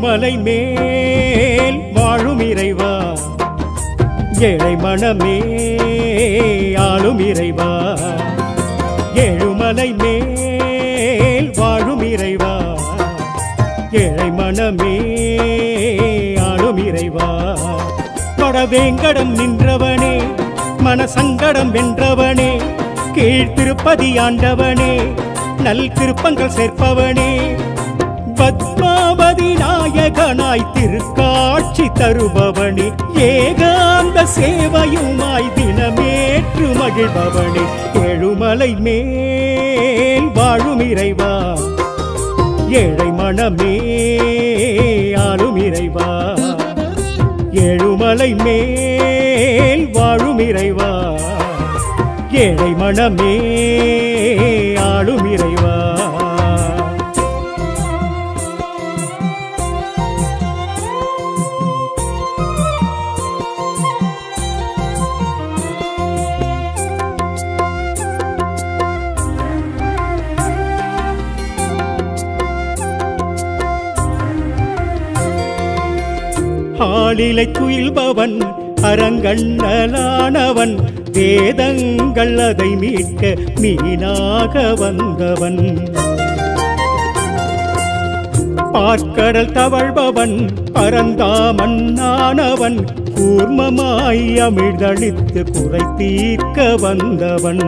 ஏழுமலை மேல் வாழும் இறைவா ஏழை மனமே ஆளும் இறைவா ஏழுமலை மேல் வாழும் இறைவா ஏழை மனமே ஆளும் இறைவா வடவேங்கடம் நின்றவனே மனசங்கடம் வென்றவனே கீழ் திருப்பதி ஆண்டவனே நல் திருப்பங்கள் சேர்ப்பவனே பத்மாவதி நாயகனாய் திருக்காட்சி தருபவனே ஏகாந்த சேவையுமாய் தினமேற்று மகிழ்பவனே எழுமலை மேல் வாழும் இறைவா ஏழை மனமே ஆளும் இறைவா ஏழுமலை மேல் வாழும் இறைவா ஏழை மனமே ஆளும் இறைவா ஆளிலை துயில்பவன் அரங்கண்ணலானவன் வேதங்கள் அதை மீட்க மீனாக வந்தவன் பார்க்கடல் தவழ்பவன் பரந்தாமன்னானவன் கூர்மமாய் அமிழ்தளித்து குறை தீர்க்க வந்தவன்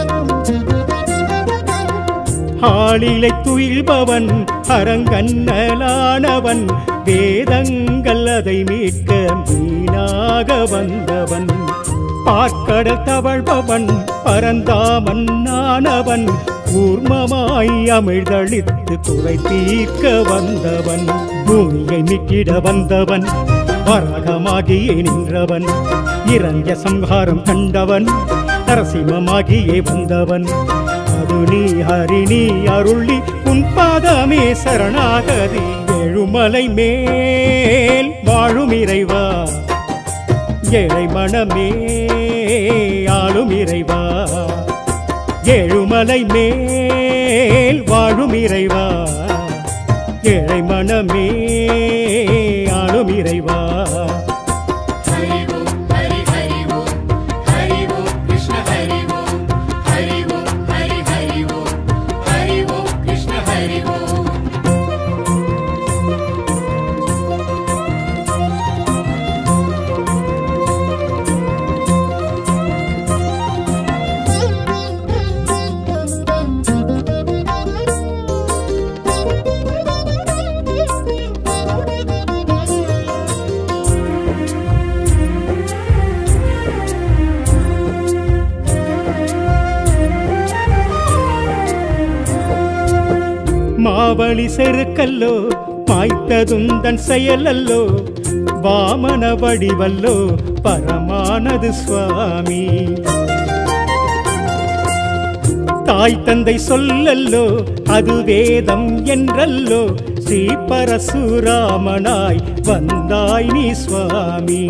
ஆளிலை துயில்பவன் அரங்கண்ணலானவன் வேதங்கள் அதை மீட்க மீனாக வந்தவன் பார்க்கடல் தவழ்பவன் பரந்தாமன்னானவன் கூர்மமாய் அமிழ்தளித்து குறை தீர்க்க வந்தவன் பூமியை மீட்டிட வந்தவன் வரகமாகியே நின்றவன் இறங்க சம்ஹாரம் கண்டவன் நரசிம்மமாகியே வந்தவன் அது நீ ஹரி நீ அருளி உன் பாதமே சரணாகதி எழுமலை மேல் வாழும் இறைவா ஏழை மனமே ஆளும் இறைவா ஏழுமலை மேல் வாழும் இறைவா ஏழை மனமே ஆளும் இறைவா हरि ओम हरि हरि ओम हरि ओम कृष्ण हरि ओम हरि ओम हरि हरि ओम हरि ओम कृष्ण हरि ओम மாவழி செருக்கல்லோ மாய்த்ததும் தன் செயலல்லோ வாமன வடிவல்லோ பரமானது சுவாமி தாய் தந்தை சொல்லல்லோ அது வேதம் என்றல்லோ ஸ்ரீ பரசுராமனாய் வந்தாய் நீ சுவாமி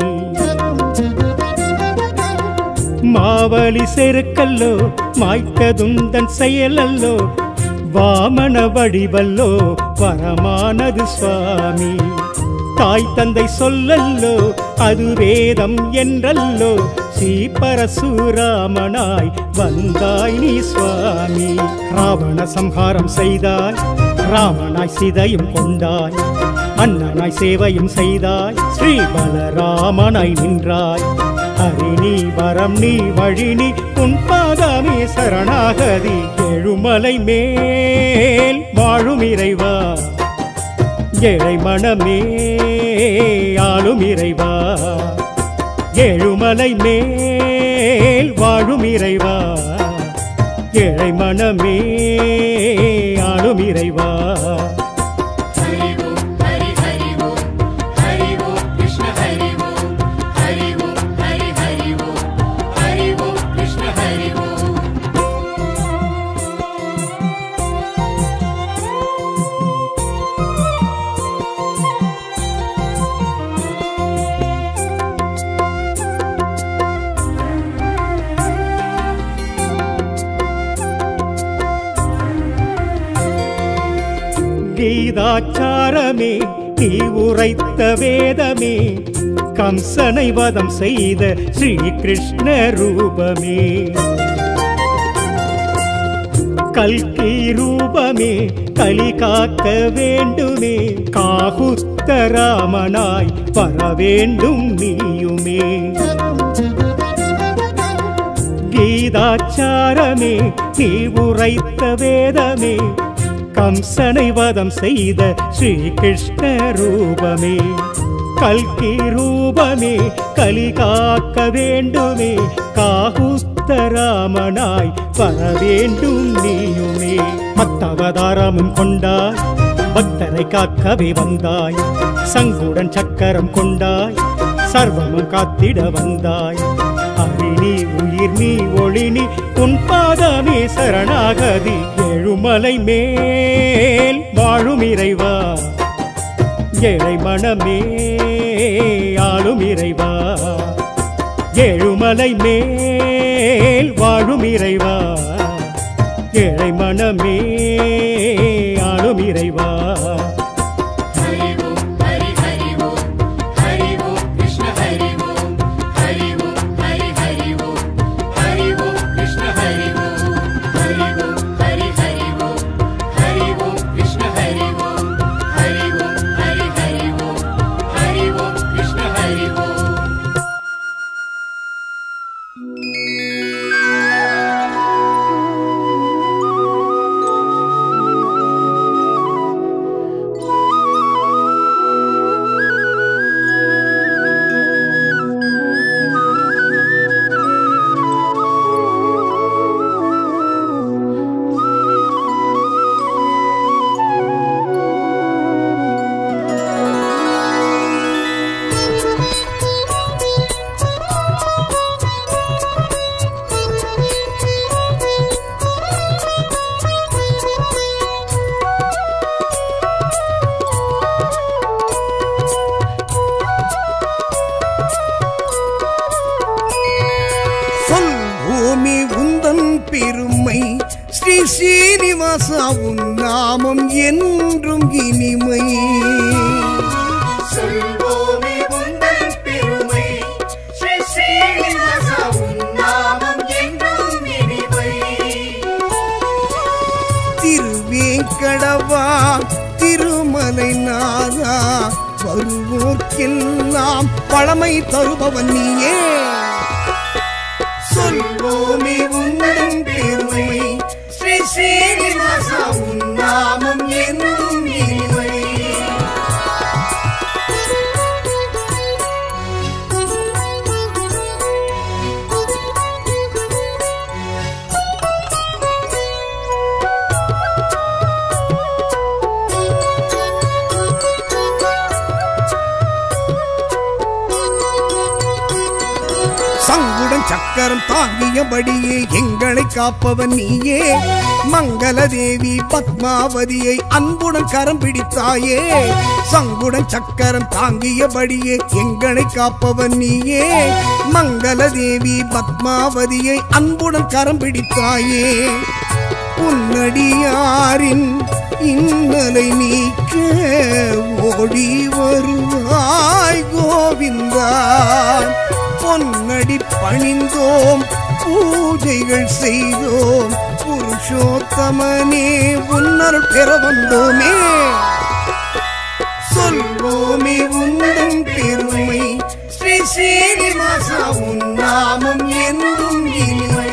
மாவழி செருக்கல்லோ மாய்த்ததும் தன் செயலல்லோ வாமன வடிவல்லோ வரமானது சுவாமி தாய் தந்தை சொல்லல்லோ அது வேதம் என்றல்லோ ஸ்ரீ பரசுராமனாய் வந்தாய் நீ சுவாமி ராவண சம்ஹாரம் செய்தாய் ராமனாய் சிதையும் கொண்டாய் அண்ணனாய் சேவையும் செய்தாய் ஸ்ரீ பலராமனாய் நின்றாய் ஹரி நீ வரம் நீ வழி நீ உன் பாதமே சரணாகதி எழுமலை மேல் வாழும் இறைவா ஏழை மனமே ஆளும் இறைவா ஏழுமலை மேல் வாழும் இறைவா ஏழை மனமே ஆளும் இறைவா हरि ओम हरि हरि ओम हरि ओम कृष्ण हरि ओम हरि ओम हरि हरि ओम हरि ओम कृष्ण हरि ओम கீதாச்சாரமே நீ உரைத்த வேதமே கம்சனை வதம் செய்த ஸ்ரீ கிருஷ்ண ரூபமே கல்கி ரூபமே கலி காக்க வேண்டுமே காகுஸ்த ராமனாய் வர வேண்டும் நீயுமே கீதாச்சாரமே நீ உரைத்த வேதமே கம்சனை வதம் செய்த ஸ்ரீ கிருஷ்ண ரூபமே கல்கி ரூபமே கலி காக்க வேண்டுமே காகுஸ்த ராமனாய் வர வேண்டும் நீயுமே மத்தவதாரமும் கொண்டாய் பக்தரை காக்கவே வந்தாய் சங்குடன் சக்கரம் கொண்டாய் சர்வமும் காத்திட வந்தாய் அரிணி உயிர் நீ ஒளி நீ உன் பாதமே சரணாகதி எழுமலை மேல் வாழும் இறைவா ஏழை மனமே ஆளும் இறைவா ஏழுமலை மேல் வாழும் இறைவா ஏழை மனமே ஆளும் இறைவா हरि ओम हरि हरि ओम हरि ओम कृष्ण हरि ओम हरि ओम हरि हरि ओम हरि ओम कृष्ण हरि ओम हरि ओम हरि हरि ओम हरि ओम कृष्ण हरि ओम हरि ओम हरि हरि ओम हरि ओम कृष्ण हरि ओम சொல் பூமி உந்தன் பெருமை ஸ்ரீ சீனிவாசா உன் நாமம் என்றும் இனிமை சொல்வோமே உந்தன் பெருமை ஸ்ரீ ஸ்ரீனிவாசா உன் நாமம் என்றும் இனிமை திருவேங்கடவா திருமலை நாதா வருவோர்க்கெல்லாம் பழமை தருபவன் நீயே சொல்வோமே உந்தன் பெருமை ஸ்ரீ சீனிவாசா உன் நாமம் என்றும் இனிமை சங்குடன் சக்கரம் தாங்கியபடியே எங்களை காப்பவன் நீயே மங்கள தேவி பத்மாவதியை அன்புடன் கரம் பிடித்தாயே சங்குடன் சக்கரம் தாங்கியபடியே எங்களை காப்பவன் நீயே மங்கள தேவி பத்மாவதியை அன்புடன் கரம் பிடித்தாயே உன்னடியாரின் இன்னலை நீக்க ஓடி வருவாய் கோவிந்தா பொன்னடி பணிந்தோம் பூஜைகள் செய்தோம் புருஷோத்தமனே உன்னருள் பெற வந்தோமே சொல்வோமே உந்தன் பெருமை ஸ்ரீ சீனிவாசா உன் நாமம் என்றும் இனிமை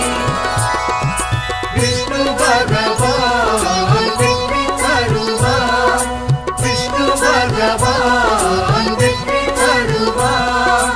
விஷ்ணு பகவான் வெற்றி தருவார் விஷ்ணு பகவான் வெற்றி தருவார்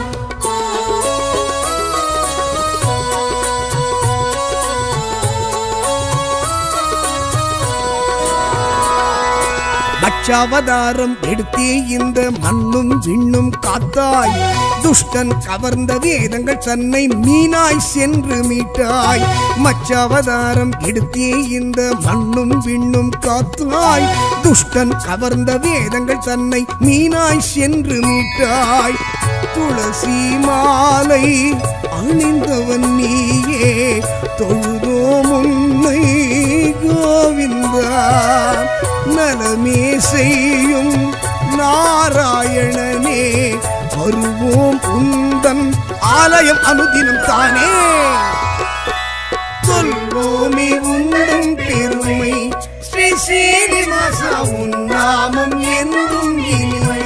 பட்சாவதாரம் எடுத்தே இந்த மண்ணும் விண்ணும் காத்தாய் துஷ்டன் கவர்ந்த வேதங்கள் தன்னை மீனாய் சென்று மீட்டாய் மச்சாவதாரம் எடுத்தே இந்த மண்ணும் விண்ணும் காத்தாய் துஷ்டன் கவர்ந்த வேதங்கள் தன்னை மீனாய் சென்று மீட்டாய் துளசி மாலை அணிந்தவன் நீயே தொழுதோம் உன்னை கோவிந்தா நலமே செய்யும் நாராயணனே வருவோம் உந்தன் ஆலயம் அனுதினம் தானே சொல்வோமே உந்தன் பெருமை ஸ்ரீ சீனிவாசா உன் நாமம் என்றும் இனிமை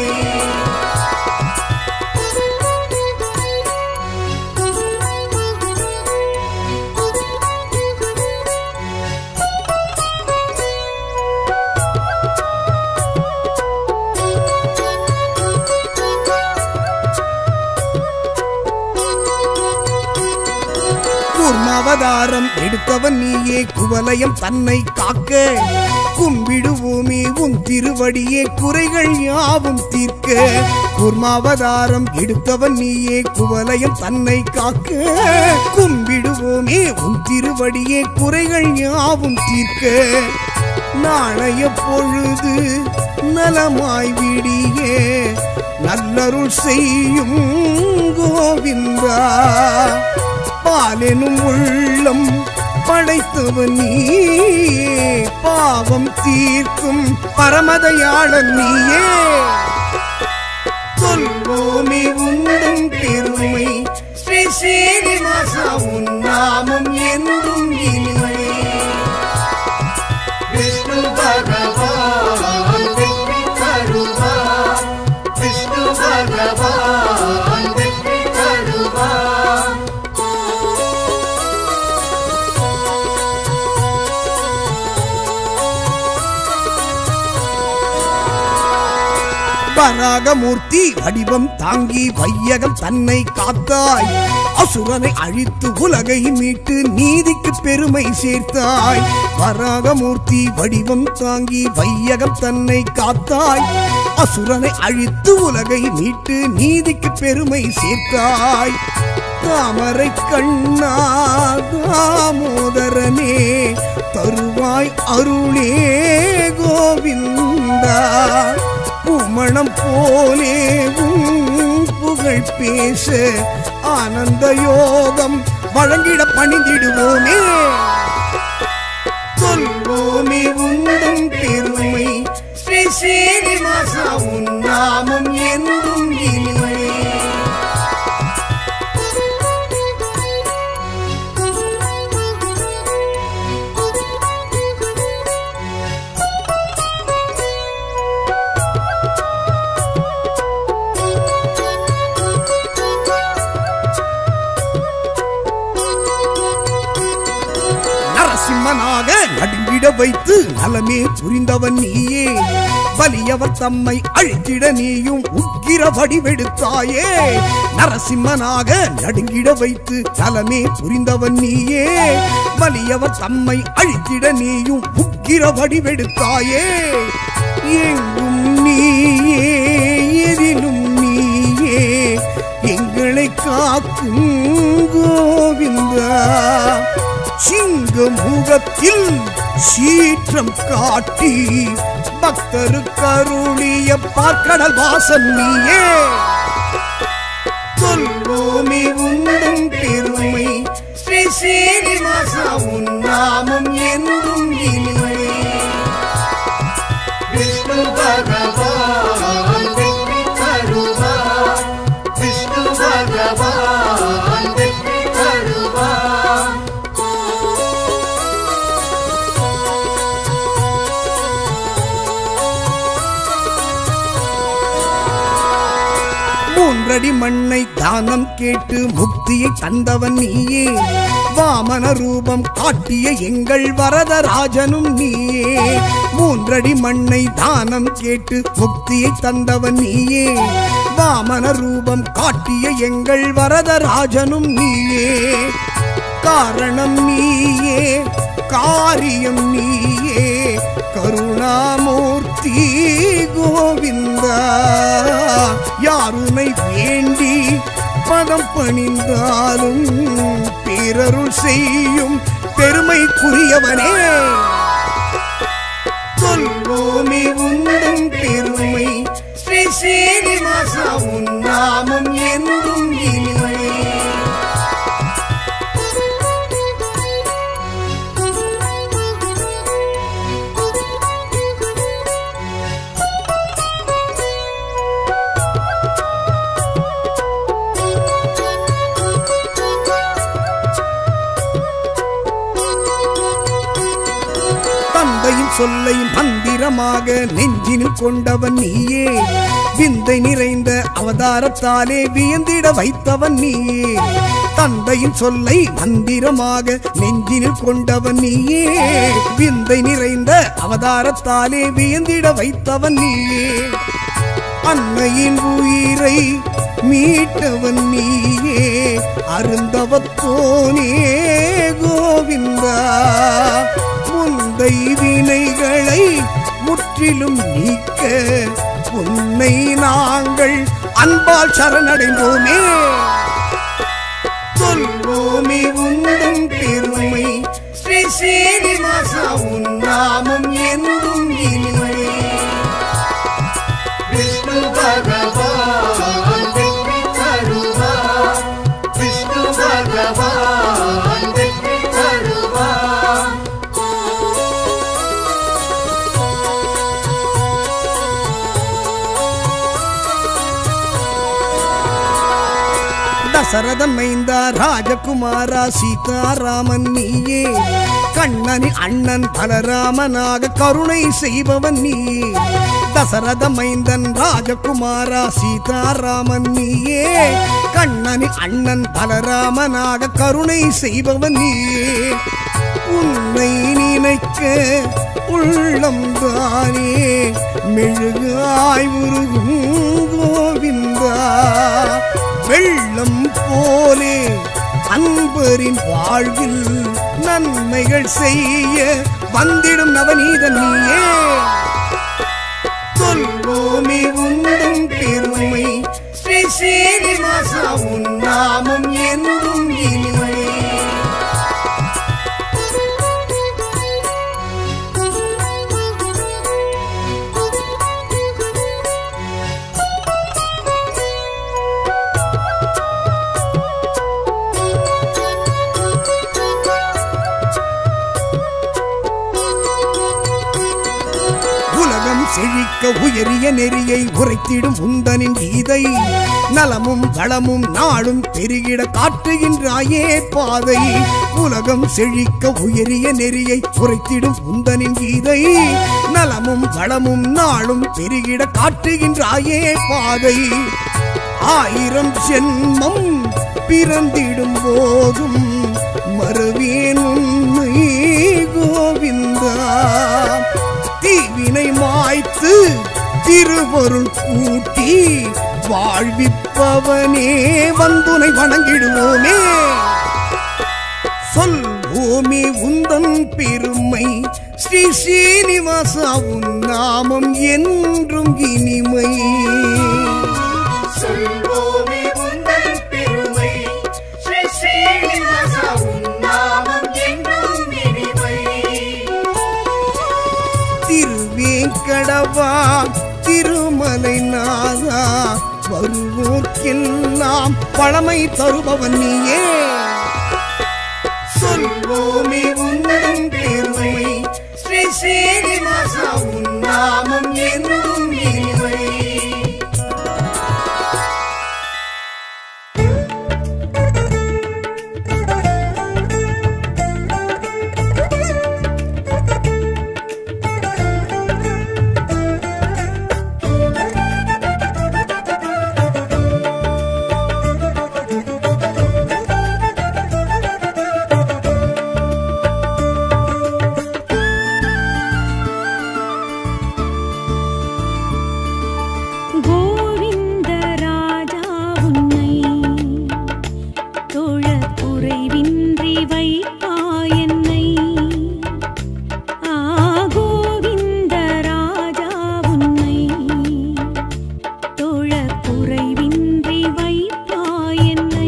கூர்மாவதாரம் எடுத்தவன் நீயே குவலயம் தன்னை காக்க கும்பிடுவோமே உன் திருவடியே குறைகள் யாவும் தீர்க்க கூர்மாவதாரம் எடுத்தவன் நீயே குவலயம் தன்னை காக்க கும்பிடுவோமே உன் திருவடியே குறைகள் யாவும் தீர்க்க நாளைய பொழுது நலமாய் விடியே நல்லருள் செய்யும் கோவிந்தா பாலெனும் உள்ளம் படைத்தவன் நீயே பாவம் தீர்க்கும் பரமதயாளன் நீயே சொல்வோமே உந்தன் பெருமை ஸ்ரீ சீனிவாசா உன் நாமம் என்றும் இனிமை விஷ்ணு பகவான் வெற்றி தருவார் விஷ்ணு பகவான் வெற்றி தருவார் வராகமூர்த்தி வடிவம் தாங்கி வையகம் தன்னை காத்தாய் அசுரனை அழித்து உலகை மீட்டு நீதிக்கு பெருமை சேர்த்தாய் வராகமூர்த்தி வடிவம் தாங்கி வையகம் தன்னை காத்தாய் அசுரனை அழித்து உலகை மீட்டு நீதிக்கு பெருமை சேர்த்தாய் தாமரை கண்ணா தாமோதரனே தருவாய் அருளே கோவிந்தா பூமணம் போலே உன் புகழ் பேச ஆனந்த யோகம் வழங்கிட பணிந்திடுவோமே சொல்வோமே உந்தன் பெருமை ஸ்ரீ சீனிவாசா உன் நாமம் என்றும் இனிமை நரசிம்மனாக நடுங்கிட வைத்து நலமே புரிந்தவன் நீயே வலியவர் தம்மை அழித்திட நீயும் உக்கிர வடிவெடுத்தாயே நரசிம்மனாக நடுங்கிட வைத்து நலமே புரிந்தவன் நீயே வலியவர் தம்மை அழித்திட நீயும் உக்கிர வடிவெடுத்தாயே எங்கும் நீயே எதிலும் நீயே எங்களை காக்கும் கோவிந்தா சிங்க முகத்தில் சீற்றம் காட்டி பக்தருக்கருளிய பார்க்கடல் வாசன் நீயே சொல்வோமே உந்தன் பெருமை ஸ்ரீ சீனிவாசா உன் நாமம் என்றும் இனிமை விஷ்ணு பகவான் வெற்றி தருவார் விஷ்ணு பகவான் வெற்றி தருவார் மூன்றடி மண்ணை தானம் கேட்டு முக்தியை தந்தவன் நீயே வாமன ரூபம் காட்டிய எங்கள் வரதராஜனும் நீயே மூன்றடி மண்ணை தானம் கேட்டு முக்தியை தந்தவன் நீயே வாமன ரூபம் காட்டிய எங்கள் வரதராஜனும் நீயே காரணம் நீயே காரியம் நீயே கருணாமூர்த்தி கோவிந்தா யாருனை வேண்டி பதம் பணிந்தாலும் பிறருள் செய்யும் பெருமைக்குரியவனே சொல்வோமே உந்தன் பெருமை ஸ்ரீ சீனிவாசா உன் நாமம் என்றும் இனிமை சொல்லை மந்திரமாக நெஞ்சினில் கொண்டவன் நீயே விந்தை நிறைந்த அவதாரத்தாலே வியந்திட வைத்தவன் நீயே தந்தையின் சொல்லை மந்திரமாக நெஞ்சினில் கொண்டவன் நீயே விந்தை நிறைந்த அவதாரத்தாலே வியந்திட வைத்தவன் நீயே அன்னையின் உயிரை மீட்டவன் நீயே அருந்தவத்தோனே கோவிந்தா முந்தை வினைகளை முற்றிலும் நீக்க உன்னை நாங்கள் அன்பால் சரணடைந்தோமே சொல்வோமே உந்தம் பெருமை ஸ்ரீ சீனிவாசா உன் நாமம் என்றும் இனிமை விஷ்ணு பகவான் வெற்றி தருவார் விஷ்ணு பகவான் வெற்றி தருவார் தசரதன் மைந்தா ராஜகுமாரா சீதாராமன் நீயே கண்ணனின் அண்ணன் பலராமனாக கருணை செய்பவன் நீயே தசரத மைந்தன் ராஜகுமாரா சீதாராமன் நீயே கண்ணனின் அண்ணன் பலராமனாக கருணை செய்பவன் நீயே உன்னை நினைக்க உள்ளம் தானே மெழுகாய் உருகும் கோவிந்தா வெள்ளம் போலே அன்பரின் வாழ்வில் நன்மைகள் செய்ய வந்திடும் நவநீதன் நீயே சொல்வோமே உந்தம் பெருமை ஸ்ரீ சீனிவாசா உன் நாமம் என்றும் இனிமை உலகம் செழிக்க உயரிய நெறியை உரைத்திடும் உந்தனின் கீதை நலமும் வளமும் நாளும் பெருகிட காட்டுகின்றாயே பாதை உலகம் செழிக்க உயரிய நெறியை உரைத்திடும் உந்தனின் கீதை நலமும் வளமும் நாளும் பெருகிட காட்டுகின்றாயே பாதை ஆயிரம் ஜென்மம் பிறந்திடும் போதும் மறுவேன் உன்னை கோவிந்தா தீவினை மாய்த்து திருவருள் கூட்டி வாழ்விப்பவனே வந்துனை வணங்கிடுவோமே சொல்வோமே உந்தன் பெருமை ஸ்ரீ ஸ்ரீனிவாசா உன் நாமம் என்றும் இனிமை சொல்வோமே உந்தன் பெருமை ஸ்ரீ ஸ்ரீனிவாசா உன் நாமம் என்றும் இனிமை திருவேங்கடவா திருமலை நாதா வருவோர்க்கெல்லாம் பழமை தருபவன் நீயே சொல்வோமே உந்தன் பெருமை ஸ்ரீ ஸ்ரீனிவாசா உன் நாமம் என்றும் இனிமை கோவிந்த ராஜா உன்னை தொழ குறைவின்றி வைப்பாயன்னை ஆ கோவிந்த ராஜா உன்னை தொழ குறைவின்றி வைப்பாயன்னை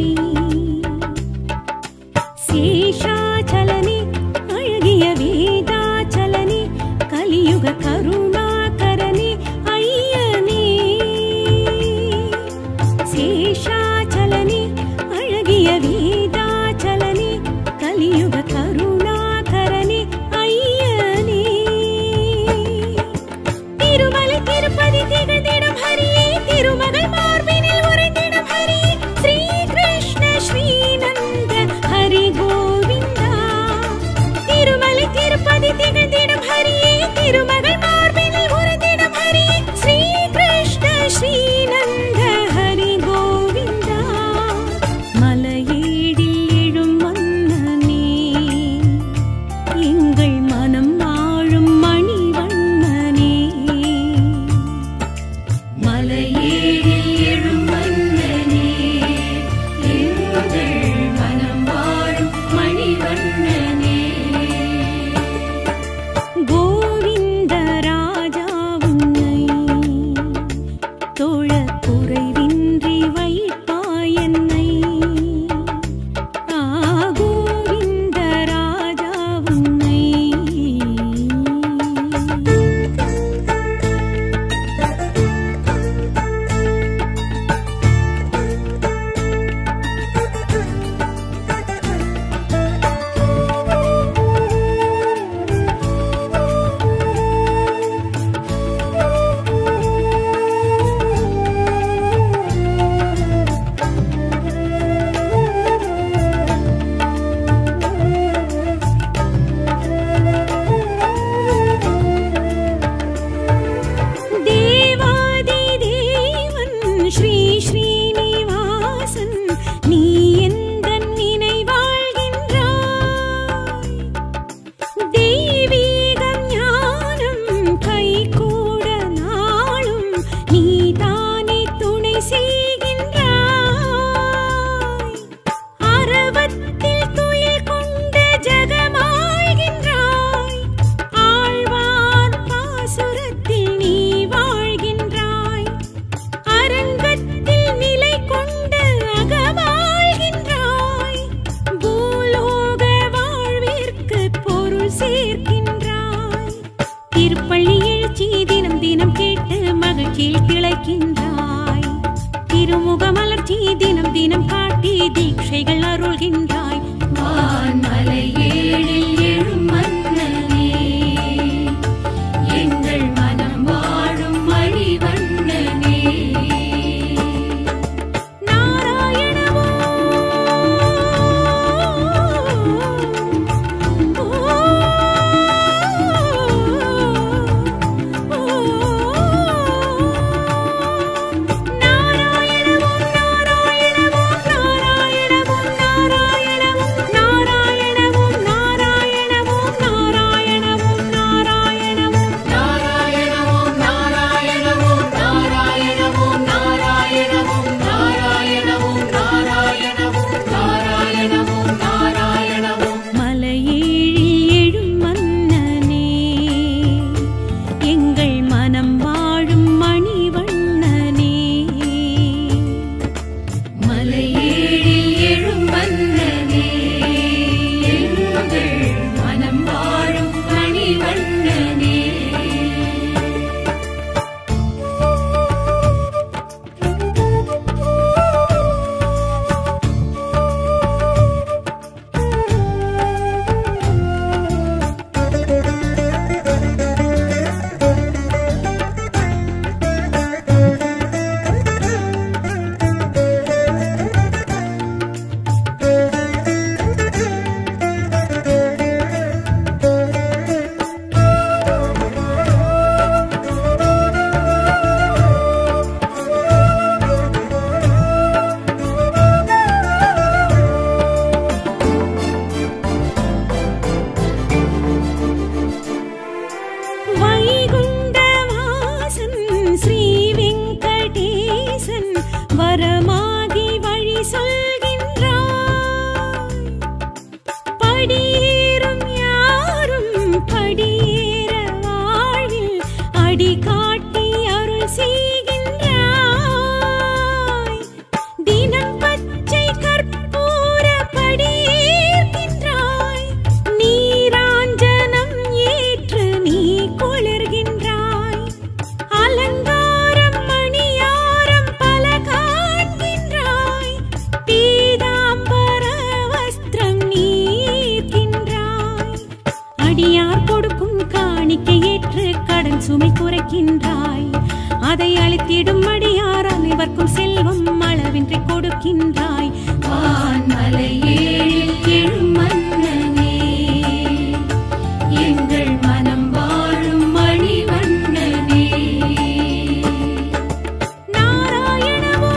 சேஷாச்சலனி அழகிய வேதாச்சலனி கலியுக கருணாகரனி ஐயனே சேஷாச்சலனி அழகிய வேதாச்சலனி கலியுக கருணாகரனி ஐயனே திருமலை திருப்பதி திகழ்ந்திடும் ஹரியே திருமகள் மார்பினில் உரைந்திடும் ஹரியே ஸ்ரீ கிருஷ்ண ஸ்ரீநந்த ஹரி கோவிந்தா திருமலை திருப்பதி திகழ்ந்திடும் ஹரியே திருப்பள்ளி எழுச்சி தினம் தினம் கேட்டு மகிழ்ச்சியில் திளைக்கின்றாய் திருமுக மலர்ச்சி தினம் தினம் காட்டி தீட்சைகள் அருள்கின்றாய் வான்மலை ஏழில் எழும் மன்னனே எங்கள் மனம் வாழும் மணிவண்ணனே நாராயணவோ நாராயணவோ நாராயணவோ நாராயணவோ நாராயணவோ நாராயணவோ நாராயணவோ நாராயணவோ நாராயணவோ நாராயணவோம் நாராயணவோம் நாராயணவோம் நாராயணவோம் நாராயணவோம் நாராயணவோம் நாராயணவோம் நாராயணவோம் மலையேழில் எழும் மன்னனே எங்கள் மனம் வாழும் மணிவண்ணனே மலையேழில் எழும் மன்னனே எங்கள் மனம் வாழும் மணிவண்ணனே வைகுண்டவாசன் ஸ்ரீ வெங்கடேசன் வரமாகி வழி சொல்கின்றாய் படியேறும் யாரும் படியேற வாழ்வில் அடி காட்டி அருள் செய்கின்றாய் தினம் பச்சை கற்பூர படியேற்கின்றாய் நீராஞ்சனம் ஏற்று நீ குளிர்கின்றாய் அலங்காரம் மணியாரம் பல காண்கின்றாய் பீதாம்பர வஸ்திரம் நீர்க்கின்றாய் அடியார் கொடுக்கும் காணிக்கை ஏற்று கடன் சுமை குறைக்கின்றாய் அதை அளித்திடும் அடியார் அனைவர்க்கும் செல்வம் அளவின்றி கொடுக்கின்றாய் வான்மலை ஏழில் எழும் மன்னனே எங்கள் மனம் வாழும் மணிவண்ணனே நாராயணவோ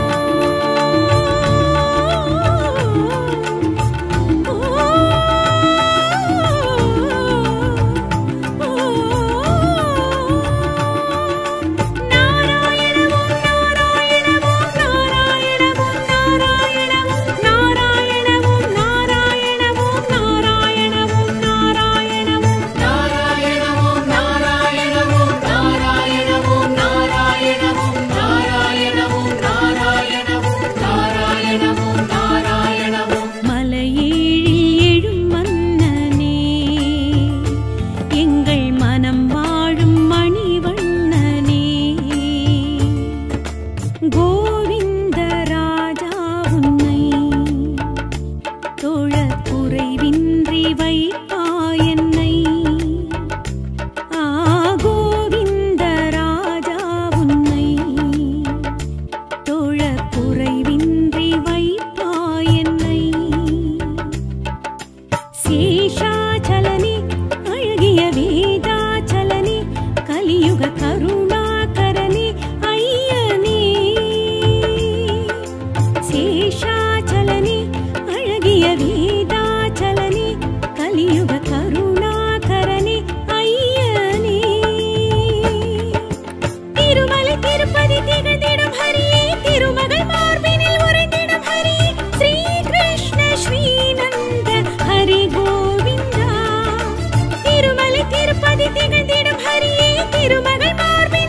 நாராயணவோ நாராயணவோ நாராயணவோ நாராயணவோ நாராயணவோ நாராயணவோ நாராயணவோ நாராயணவோ நாராயணவோம் நாராயணவோம் நாராயணவோம் நாராயணவோம் நாராயணவோம் நாராயணவோம் நாராயணவோம் நாராயணவோம் மலையேழில் எழும் மன்னனே எங்கள் மனம் வாழும் மணிவண்ணனே கோவிந்த ராஜா உன்னை தொழ குறைவின்றி வைப்பாயன்னை ஆ கோவிந்த ராஜா உன்னை தொழ குறைவின்றி வைப்பாயன்னை சேஷாச்சலனே அழகிய வேதாச்சலனே கலியுக கருணாகரனே ஐயனே சேஷாச்சலனே அழகிய வேதாச்சலனே கலியுக கருணாகரனே ஐயனே திருமலை திருப்பதி திகழ்ந்திடும் ஹரியே திருமகள் மார்பினில் உறைந்திடும் ஹரியே ஸ்ரீ கிருஷ்ண ஸ்ரீநந்த ஹரி கோவிந்தா திருமலை திருப்பதி திகழ்ந்திடும் ஹரியே திருமகள் மார்பினில்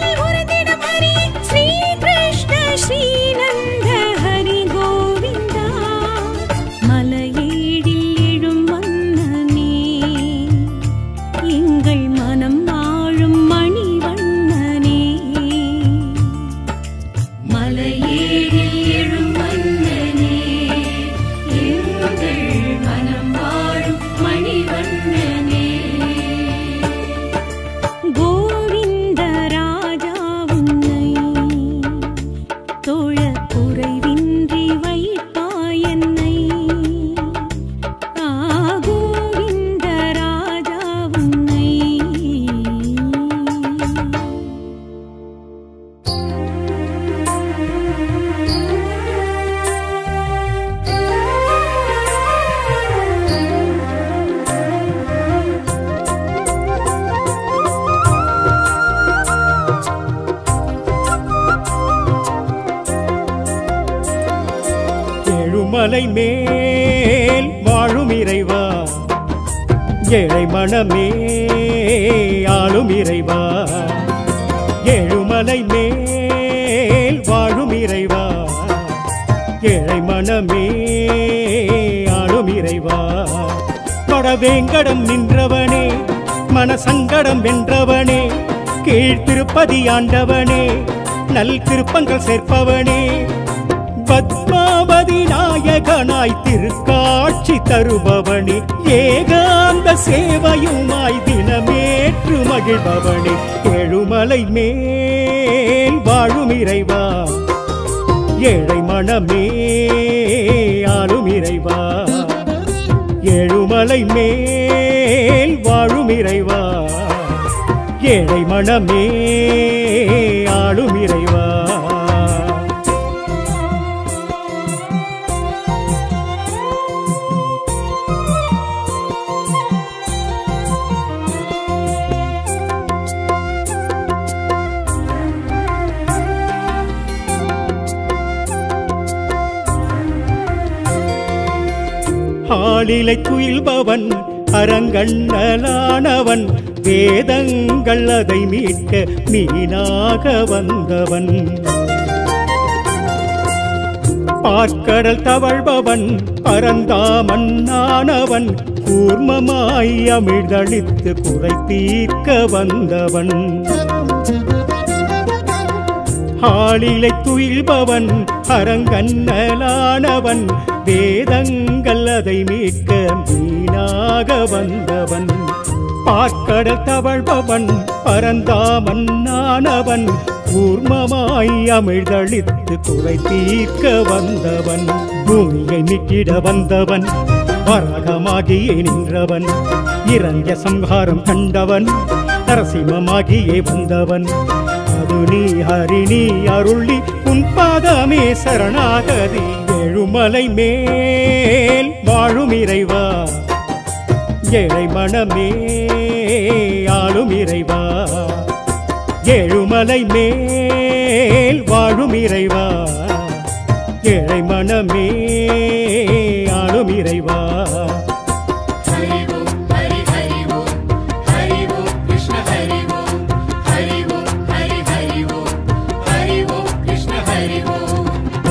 ஏழுமலை மேல் வாழும் இறைவா ஏழை மனமே ஆளும் இறைவா ஏழுமலை மேல் வாழும் இறைவா ஏழை மனமே ஆளும் இறைவா வடவேங்கடம் நின்றவனே மனசங்கடம் வென்றவனே கீழ் திருப்பதி ஆண்டவனே நல் திருப்பங்கள் சேர்ப்பவனே பத்மாவதி நாயகனாய் திருக்காட்சி தருபவனே ஏகாந்த சேவையுமாய் தினமேற்று மகிழ்பவனே எழுமலை மேல் வாழும் இறைவா ஏழை மனமே ஆளும் இறைவா ஏழுமலை மேல் வாழும் இறைவா ஏழை மனமே ஆளும் இறைவா ஆளிலை துயில்பவன் அரங்கண்ணலானவன் வேதங்கள் அதை மீட்க மீனாக வந்தவன் பார்க்கடல் தவழ்பவன் பரந்தாமன்னானவன் கூர்மமாய் அமிழ்தளித்து குறை தீர்க்க வந்தவன் ஆளிலை துயில்பவன் அரங்கண்ணலானவன் வேதங்கள் அதை மீட்க மீனாக வந்தவன் பார்க்கடல் தவழ்பவன் பரந்தாமன்னானவன் கூர்மமாய் அமிழ்தளித்து குறை தீர்க்க வந்தவன் பூமியை மீட்டிட வந்தவன் வரகமாகியே நின்றவன் இறங்க சம்ஹாரம் கண்டவன் நரசிம்மமாகியே வந்தவன் அது நீ ஹரி நீ அருளி உன் பாதமே சரணாகதி எழுமலை மேல் வாழும் இறைவா ஏழை மனமே ஆளும் இறைவா ஏழுமலை மேல் வாழும் இறைவா ஏழை மனமே ஆளும் இறைவா हरि ओम हरि हरि ओम हरि ओम कृष्ण हरि ओम हरि ओम हरि हरि ओम हरि ओम कृष्ण हरि ओम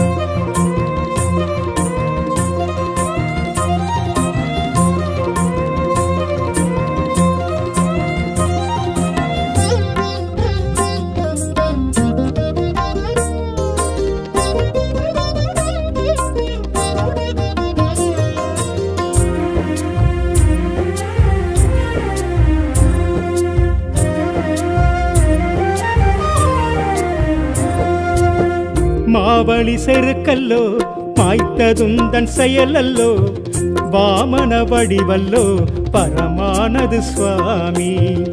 மாவழி செருக்கல்லோ மாய்த்ததுந்தன் செயலல்லோ வாமன வடிவல்லோ பரமானது சுவாமி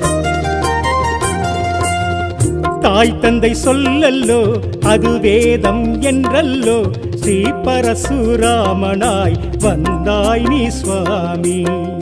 தாய் தந்தை சொல்லல்லோ அது வேதம் என்றல்லோ ஸ்ரீ பரசுராமனாய் வந்தாய் நீ சுவாமி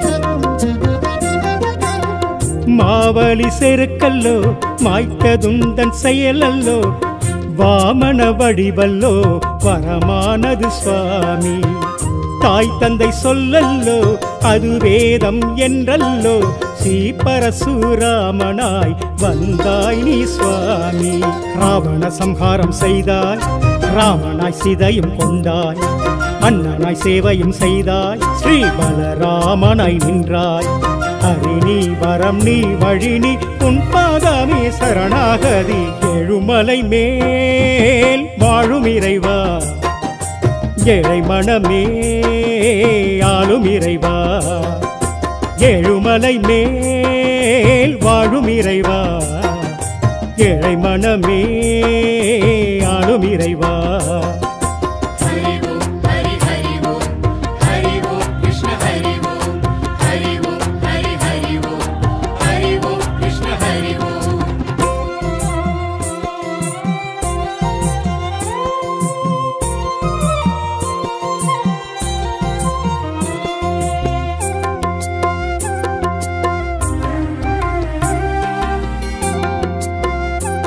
மாவலி செருக்கல்லோ மாய்த்ததுந்தன் செயலல்லோ வாமன வடிவல்லோ வரமானது சுவாமி தாய் தந்தை சொல்லல்லோ அது வேதம் என்றல்லோ ஸ்ரீ பரசுராமனாய் வந்தாய் நீ சுவாமி ராவண சம்ஹாரம் செய்தாய் ராமனாய் சிதையும் கொண்டாய் அண்ணனாய் சேவையும் செய்தாய் ஸ்ரீ பலராமனாய் நின்றாய் ஹரி நீ வரம் நீ வழி நீ உன் பாதமே சரணாகதி எழுமலை மேல் வாழும் இறைவா ஏழை மனமே ஆளும் இறைவா ஏழுமலை மேல் வாழும் இறைவா ஏழை மனமே ஆளும் இறைவா हरि ओम हरि हरि ओम हरि ओम कृष्ण हरि ओम हरि ओम हरि हरि ओम हरि ओम कृष्ण हरि ओम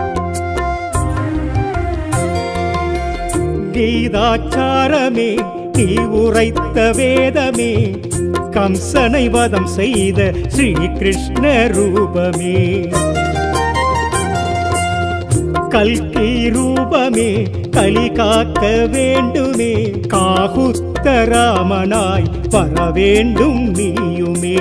கீதாச்சாரமே நீ உரைத்த வேதமே கம்சனை வதம் செய்த ஸ்ரீ கிருஷ்ண ரூபமே கல்கி ரூபமே கலி காக்க வேண்டுமே காகுத்த ராமனாய் வர வேண்டும் நீயுமே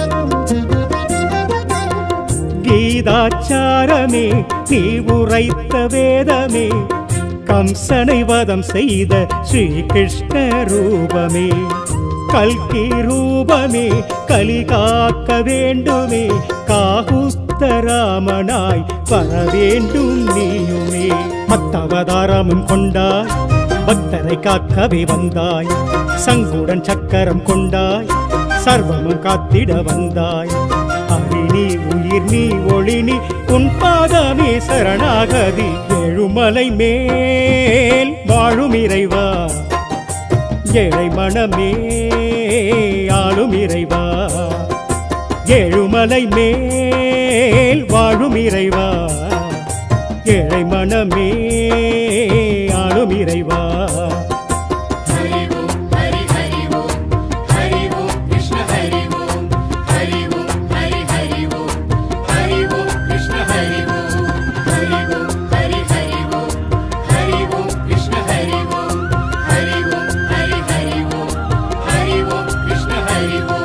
கீதாச்சாரமே நீ உரைத்த வேதமே கம்சனை வதம் செய்த ஸ்ரீ கிருஷ்ண ரூபமே கல்கி ரூபமே கலி காக்க வேண்டுமே காகுஸ்த ராமனாய் வர வேண்டும் நீயுமே மத்தவதாரமும் கொண்டாய் பக்தரை காக்கவே வந்தாய் சங்குடன் சக்கரம் கொண்டாய் சர்வமும் காத்திட வந்தாய் அரிணி உயிர் நீ ஒளி நீ உன் பாதமே சரணாகதி எழுமலை மேல் வாழும் இறைவா ஏழை மனமே ஆளும் இறைவா ஏழுமலை மேல் வாழும் இறைவா ஏழை மனமே ஆளும் இறைவா हरि ओम हरि हरि ओम हरि ओम कृष्ण हरि ओम हरि ओम हरि हरि ओम हरि ओम कृष्ण हरि ओम हरि ओम हरि हरि ओम हरि ओम कृष्ण हरि ओम हरि ओम हरि हरि ओम हरि ओम कृष्ण हरि ओम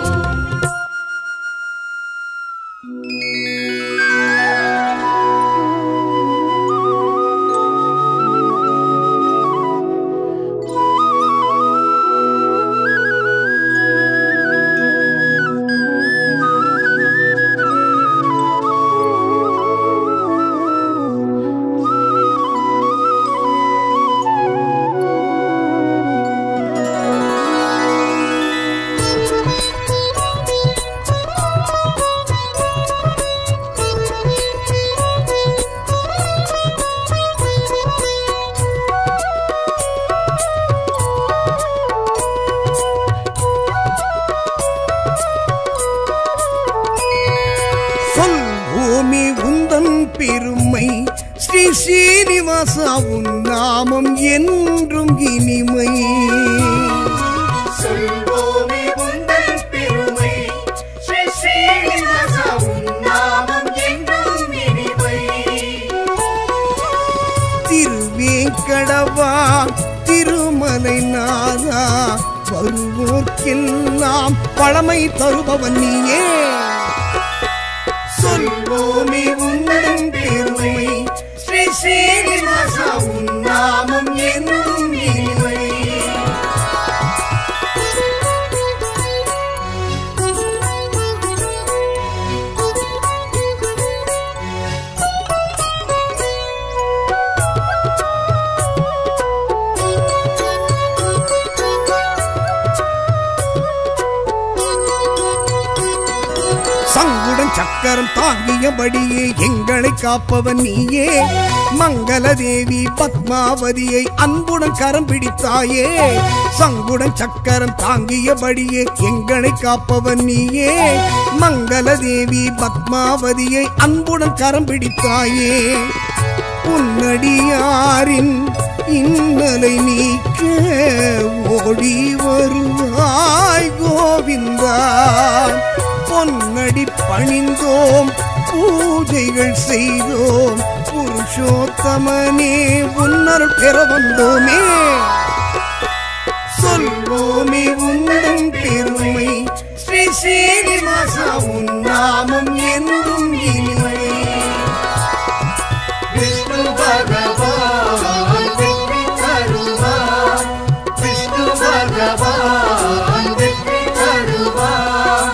சொல் பூமி உந்தன் பெருமை ஸ்ரீ ஸ்ரீனிவாசா உன் நாமம் என்றும் இனிமை சொல்வோமே உந்தன் பெருமை ஸ்ரீ ஸ்ரீனிவாசா உன் நாமம் என்றும் இனிமை திருவேங்கடவா திருமலை நாதா வருவோர்க்கெல்லாம் பழமை தருபவன் நீயே சொல்வோமே உந்தன் பெருமை ஸ்ரீ ஸ்ரீனிவாசா உன் நாமம் என்றும் இனிமை சங்குடன் சக்கரம் தாங்கியபடியே எங்களை காப்பவன் நீயே மங்கள தேவி பத்மாவதியை அன்புடன் கரம் பிடித்தாயே சங்குடன் சக்கரம் தாங்கியபடியே எங்களை காப்பவன் நீயே மங்கள தேவி பத்மாவதியை அன்புடன் கரம் பிடித்தாயே உன்னடியாரின் இன்னலை நீக்க ஓடி வருவாய் கோவிந்தா பொன்னடி பணிந்தோம் பூஜைகள் செய்தோம் புருஷோத்தமனே உன்னருள் பெற வந்தோமே சொல்வோமே உந்தன் பெருமை ஸ்ரீ ஸ்ரீனிவாசா உன் நாமம் என்றும் இனிமை விஷ்ணு பகவான் வெற்றி தருவார் விஷ்ணு பகவான் வெற்றி தருவார்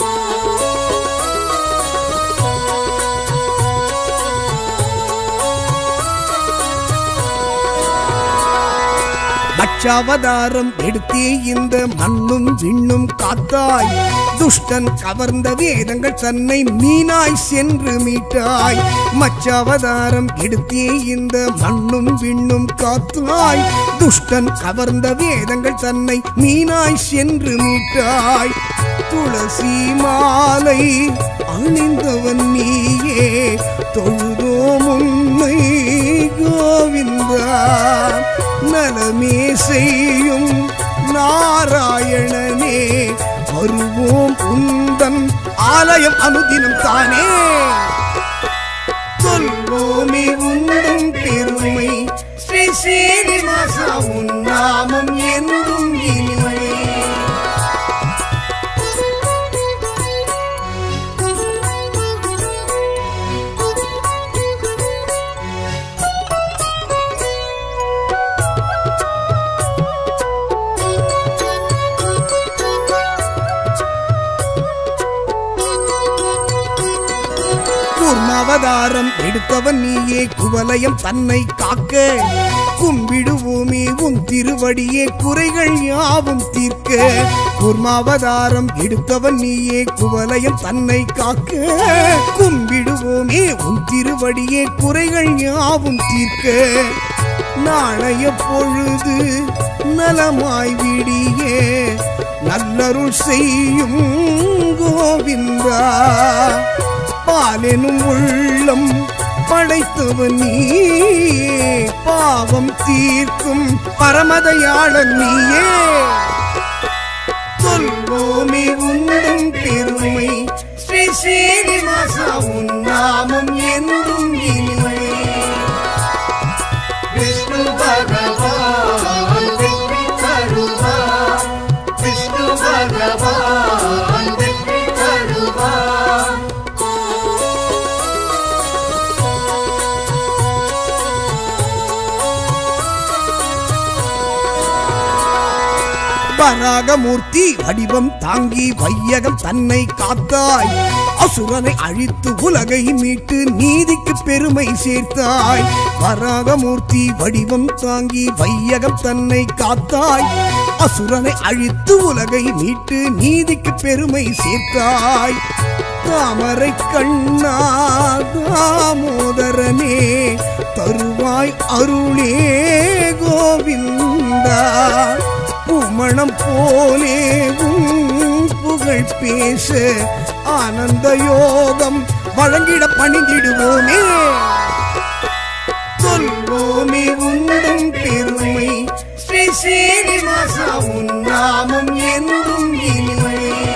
லட்சாவதாரம் எடுத்தே இந்த மண்ணும் விண்ணும் காத்தாய் துஷ்டன் கவர்ந்த வேதங்கள் தன்னை மீனாய் சென்று மீட்டாய் மச்சாவதாரம் எடுத்தே இந்த மண்ணும் விண்ணும் காத்தாய் துஷ்டன் கவர்ந்த வேதங்கள் தன்னை மீனாய் சென்று மீட்டாய் துளசி மாலை அணிந்தவன் நீயே தொழுதோம் உன்னை கோவிந்தா நலமே செய்யும் நாராயணனே வருவோம் உந்தன் ஆலயம் அனுதினம் தானே சொல்வோமே உண்டும் பெருமை ஸ்ரீ சீனிவாசா உன் நாமம் என்றும் இனிமை கூர்மாவதாரம் எடுத்தவன் நீயே குவலயம் தன்னை காக்க கும்பிடுவோமே உன் திருவடியே குறைகள் யாவும் தீர்க்க கூர்மாவதாரம் எடுத்தவன் நீயே குவலயம் தன்னை காக்க கும்பிடுவோமே உன் திருவடியே குறைகள் யாவும் தீர்க்க நாளைய பொழுது நலமாய் விடியே நல்லருள் செய்யும் கோவிந்தா பாலெனும் உள்ளம் படைத்தவன் நீயே பாவம் தீர்க்கும் பரமதையாளன் நீயே சொல்வோமே உண்டும் பெருமை ஸ்ரீ சீனிவாசா உன் நாமம் என்றும் இனிமை விஷ்ணு பகவான் வெற்றி தருவார் விஷ்ணு பகவான் வெற்றி தருவார் வராகமூர்த்தி வடிவம் தாங்கி வையகம் தன்னை காத்தாய் அசுரனை அழித்து உலகை மீட்டு நீதிக்கு பெருமை சேர்த்தாய் வராகமூர்த்தி வடிவம் தாங்கி வையகம் தன்னை காத்தாய் அசுரனை அழித்து உலகை மீட்டு நீதிக்கு பெருமை சேர்த்தாய் தாமரை கண்ணா தாமோதரனே தருவாய் அருளே கோவிந்தா பூமணம் போலே உன் புகழ் பேச ஆனந்த யோகம் வழங்கிட பணிந்திடுவோமே சொல்வோமே உண்டும் பெருமை ஸ்ரீ சீனிவாசா உன் நாமம் என்றும் இனிமை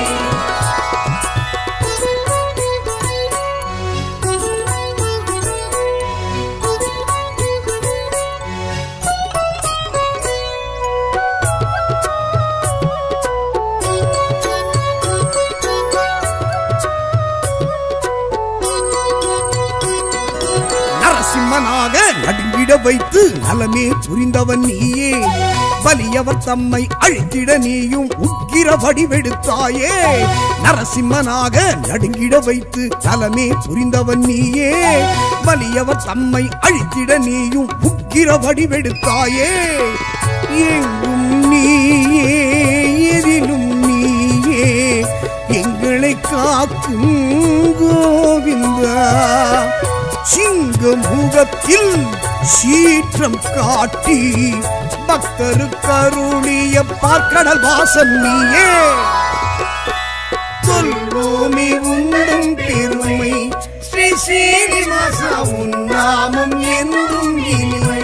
நரசிம்மனாக நடுங்கிட வைத்து நலமே புரிந்தவன் நீயே வலியவர் தம்மை அழித்திட நீயும் உக்கிர வடிவெடுத்தாயே நரசிம்மனாக நடுங்கிட வைத்து நலமே புரிந்தவன் நீயே வலியவர் தம்மை அழித்திட நீயும் உக்கிர வடிவெடுத்தாயே எங்கும் நீயே எதிலும் நீயே எங்களை காக்கும் கோவிந்தா சிங்க முகத்தில் சீற்றம் காட்டி பக்தரு கருளிய பார்க்கடல் வாசன் நீயே சொல்வோமே உண்டும் பெருமை ஸ்ரீ சீனிவாசா உன் நாமம் என்றும் இனிமை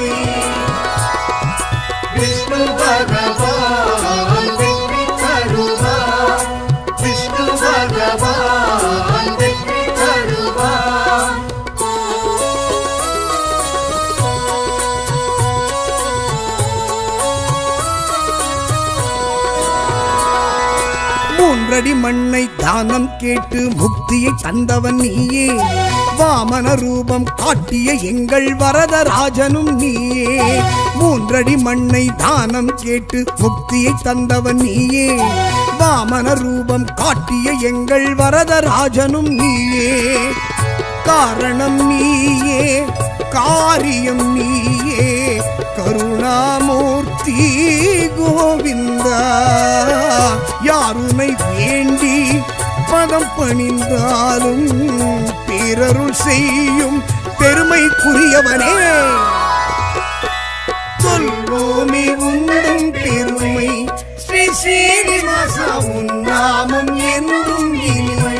விஷ்ணு பகவான் வெற்றி தருவார் விஷ்ணு பகவான் வெற்றி தருவார் மூன்றடி மண்ணை தானம் கேட்டு முக்தியை தந்தவன் நீயே வாமன ரூபம் காட்டிய எங்கள் வரதராஜனும் நீயே மூன்றடி மண்ணை தானம் கேட்டு முக்தியை தந்தவன் நீயே வாமன ரூபம் காட்டிய எங்கள் வரதராஜனும் நீயே காரணம் நீயே காரியம் நீயே கருணாமூர்த்தி கோவிந்தா யாருனை வேண்டி பதம் பணிந்தாலும் பேரருள் செய்யும் பெருமைக்குரியவனே சொல்வோமே உண்டும் பெருமை ஸ்ரீ சீனிவாசா உன் நாமம் என்றும் இனிமை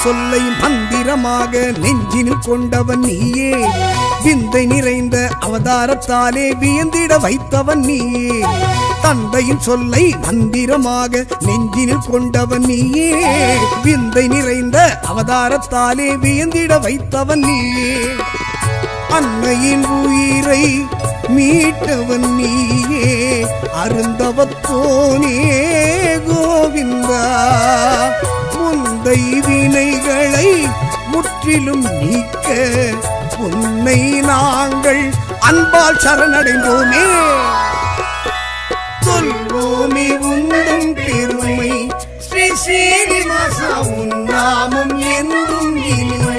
சொல்லை மந்திரமாக நெஞ்சினில் கொண்டவன் நீயே விந்தை நிறைந்த அவதாரத்தாலே வியந்திட வைத்தவன் நீயே தந்தையின் சொல்லை மந்திரமாக நெஞ்சினில் கொண்டவன் நீயே விந்தை நிறைந்த அவதாரத்தாலே வியந்திட வைத்தவன் நீயே அன்னையின் உயிரை மீட்டவன் நீயே அருந்தவத்தோனே கோவிந்தா முந்தை வினைகளை முற்றிலும் நீக்க உன்னை நாங்கள் அன்பால் சரணடைந்தோமே சொல்வோமே உந்தன் பெருமை ஸ்ரீ சீனிவாசா உன் நாமம் என்றும் இனிமை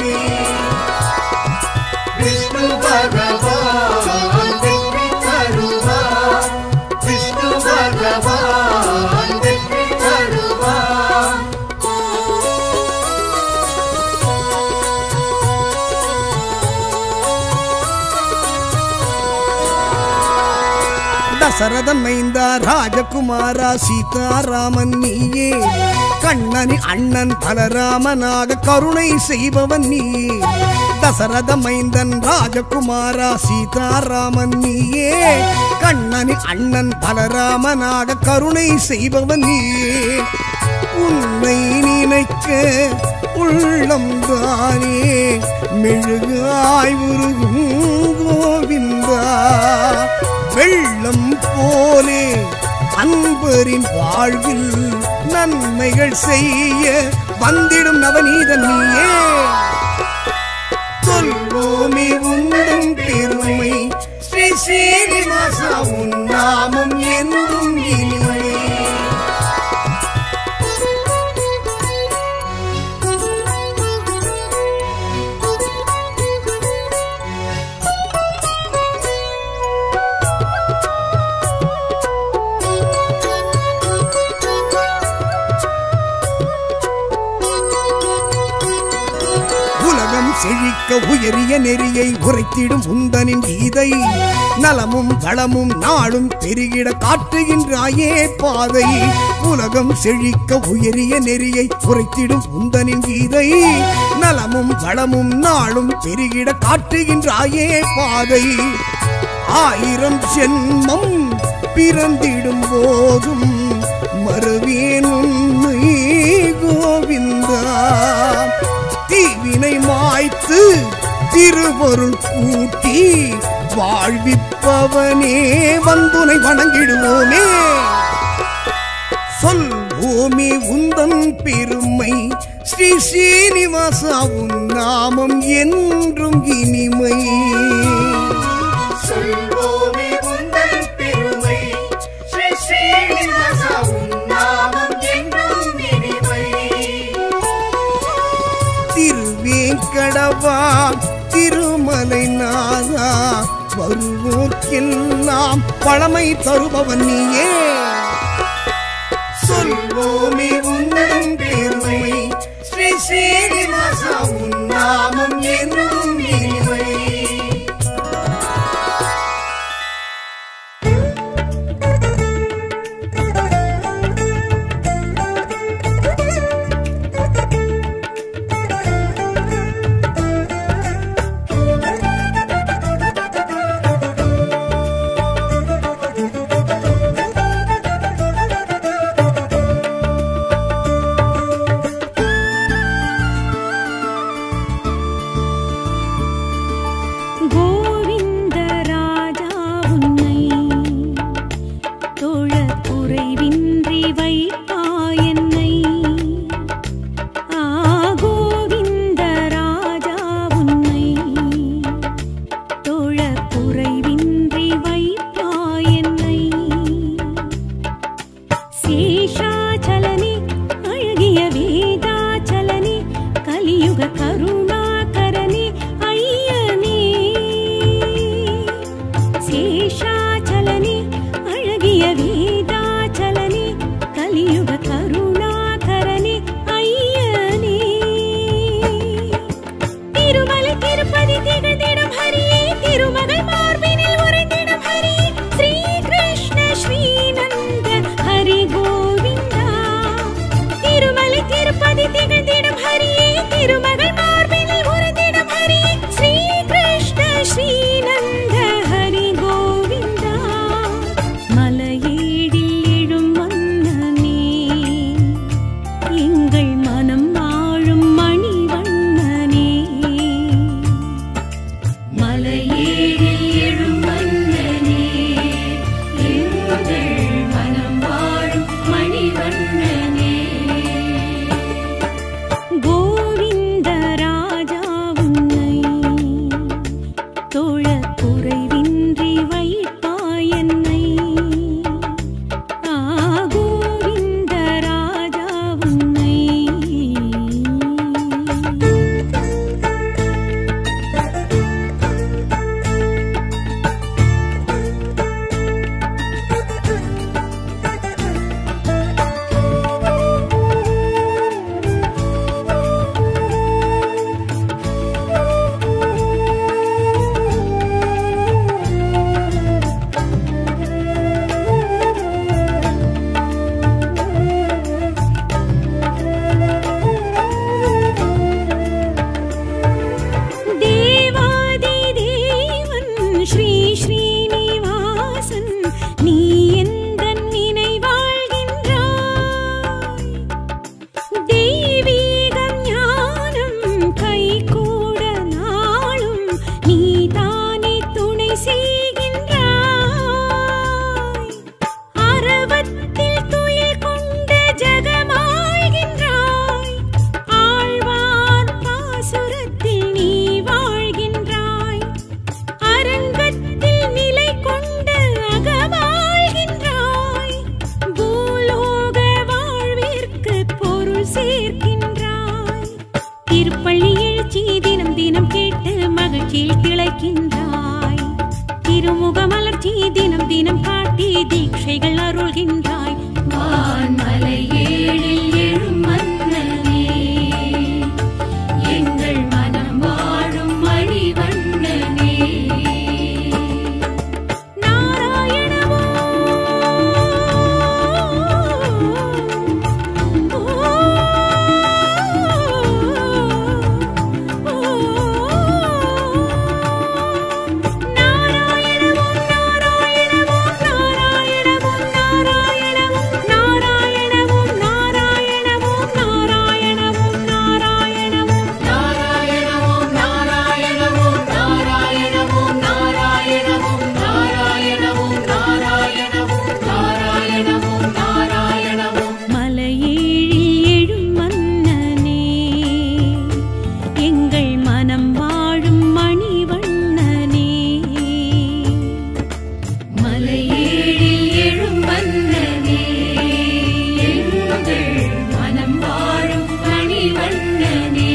விஷ்ணு பகவான் வெற்றி தருவார் விஷ்ணு பகவான் வெற்றி தருவார் தசரதன் மைந்தா ராஜகுமாரா சீதாராமன் நீயே கண்ணனி அண்ணன் பலராமனாக கருணை செய்பவன் நீயே தசரத மைந்தன் ராஜகுமாரா சீதாராமன் நீயே கண்ணனி அண்ணன் பலராமனாக கருணை செய்பவன் நீயே உன்னை நினைக்க உள்ளம் தானே மெழுகாய் உருகும் கோவிந்தா வெள்ளம் போலே அன்பரின் வாழ்வில் நன்மைகள் செய்ய வந்திடும் நவநீதன் நீயே சொல்வோமே உந்தன் பெருமை ஸ்ரீ சீனிவாசா உன் நாமம் என்றும் இனிமை உலகம் செழிக்க உயரிய நெறியை உரைத்திடும் உந்தனின் கீதை நலமும் வளமும் நாளும் பெருகிட காட்டுகின்றாயே பாதை உலகம் செழிக்க உயரிய நெறியை உரைத்திடும் உந்தனின் கீதை நலமும் வளமும் நாளும் பெருகிட காட்டுகின்றாயே பாதை ஆயிரம் ஜென்மம் பிறந்திடும் போதும் மறுவேன் உண்மை கோவிந்தா தீவினை மாய்த்து திருவருள் கூட்டி வாழ்விப்பவனே வந்துனை வணங்கிடுவோமே சொல்வோமே உந்தன் பெருமை ஸ்ரீ சீனிவாசா உன் நாமம் என்றும் இனிமை சொல்வோமே உந்தன் பெருமை ஸ்ரீ ஸ்ரீனிவாசா உன் நாமம் என்றும் இனிமை திருவேங்கடவா திருமலை நாதா வருவோர்க்கெல்லாம் பழமை தருபவன் நீயே சொல்வோமே உந்தன் பெருமை ஸ்ரீ சீனிவாசா உன் நாமம் என்றும் இனிமை கீழ் திளைக்கின்றாய் திருமுகமலர்ச்சி தினம் தினம் காட்டி தீட்சைகள் அருள்கின்றாய் வான்மலை ஏழில் எழும் மன்னனே எங்கள் மனம் வாழும் மணிவண்ணனே நாராயணவோ நாராயணவோ நாராயணவோ நாராயணவோ நாராயணவோ நாராயணவோ நாராயணவோ நாராயணவோ நாராயணவோ நாராயணவோம் நாராயணவோம் நாராயணவோம் நாராயணவோம் நாராயணவோம் நாராயணவோம் நாராயணவோம் நாராயணவோம் மலையேழில் எழும் மன்னனே எங்கள் மனம் வாழும் மணிவண்ணனே மலையேழில் எழும் மன்னனே எங்கள் மனம் வாழும் மணிவண்ணனே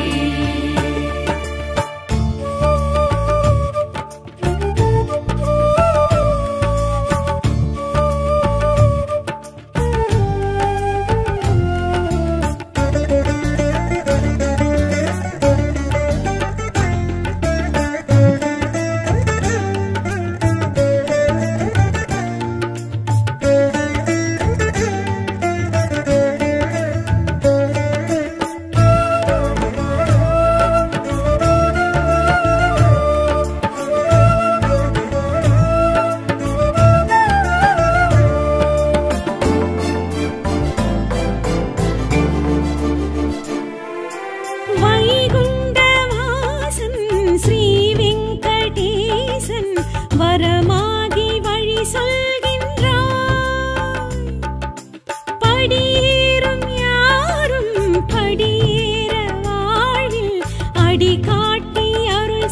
வைகுண்டவாசன் ஸ்ரீ வெங்கடேசன் வரமாகி வழி சொல்கின்றான் படியேறும் யாரும் படியேற வாழ்வில் அடி காட்டி அருள்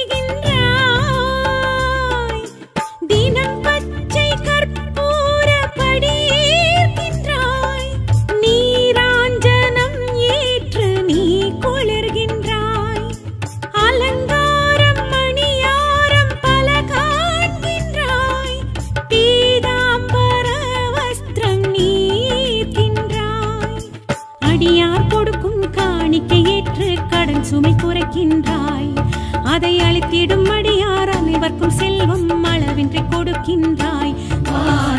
செய்கின்றாய் தினம் பச்சை கற்பூர படியேற்கின்றாய் நீராஞ்சனம் ஏற்று நீ குளிர்கின்றாய் அலங்காரம் மணியாரம் பல காண்கின்றாய் பீதாம்பர வஸ்திரம் நீர்க்கின்றாய் அடியார் கொடுக்கும் காணிக்கை ஏற்று கடன் சுமை குறைக்கின்றாய் அதை அளித்திடும் அடியார் அனைவர்க்கும் செல்வம் அளவின்றி கொடுக்கின்றாய் வா